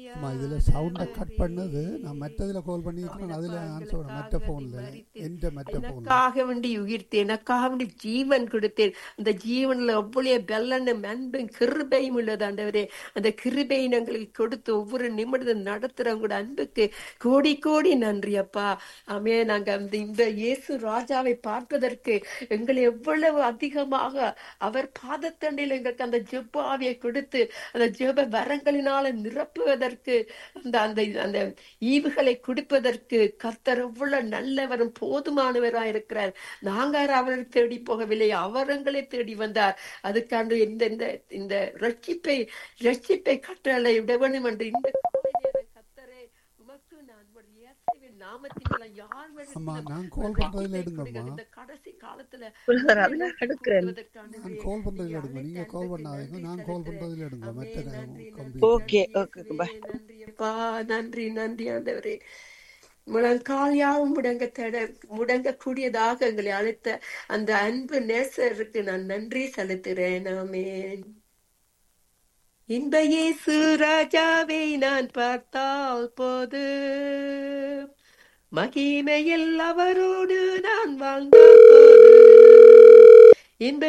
அம்மா இதில் சவுண்டை கட் பண்ணது நான் மற்றதில் கால் பண்ணியிருக்கேன் அதில் ஆன்சர் மற்ற ஃபோனில் எந்த மற்ற ஃபோனில் எனக்காக வேண்டி உயிர்த்தேன் எனக்காக வேண்டி ஜீவன் கொடுத்தேன் அந்த ஜீவன்ல அவ்வளோ பெல்லனும் அன்பும் கிருபையும் உள்ளது ஆண்டவரே அந்த கிருபை எங்களுக்கு கொடுத்து ஒவ்வொரு நிமிடம் நடத்துறவங்களோட அன்புக்கு கோடி கோடி நன்றி அப்பா ஆமே நாங்க அந்த இந்த இயேசு ராஜாவை பார்ப்பதற்கு எங்களை எவ்வளவு அதிகமாக அவர் பாதத்தண்டையில் எங்களுக்கு அந்த ஜெப ஆவியை கொடுத்து அந்த ஜெப வரங்களினால நிரப்புவதற்கு அந்த அந்த அந்த ஈவுகளை குடிப்பதற்கு கர்த்தர் எவ்வளவு நல்லவரும் போதுமானவராய் இருக்கிறார் நாங்க அவரை தேடி போகவில்லை அவர் எங்களை தேடி வந்தார் அதுக்காண்டு இந்த இந்த இந்த ரட்சிப்பை ரட்சிப்பை கட்டளை விட வேண்டும் என்று இந்த காலை நேரம் கர்த்தரே உமக்கு நான் ஒரு இயேசுவின் நாமத்தினால யார் அம்மா வேண்டுமானாலும் நான் கால் பண்ணுறதில் எடுங்கம்மா இந்த கடைசி காலத்துல பிரதர் அதுல எடுக்கிறேன் நான் கால் பண்ணுறதில் எடுங்க நீங்கள் கால் பண்ணாதீங்க நான் கால் பண்ணுறதில் எடுங்க மற்ற கம்ப்யூட்டர் ஓகே ஓகே பாய் நன்றி அப்பா நன்றி நன்றி ஆண்டவரே முழங்கால் யாவும் முடங்க தட முடங்கக்கூடியதாக எங்களை அழைத்த அந்த அன்பு நேசருக்கு நான் நன்றி செலுத்துகிறேன் ஆமென் இன்ப இயேசு ராஜாவை நான் பார்த்தால் போது மகிமையில் அவரோடு நான் வாழ்ந்தால் போது இன்ப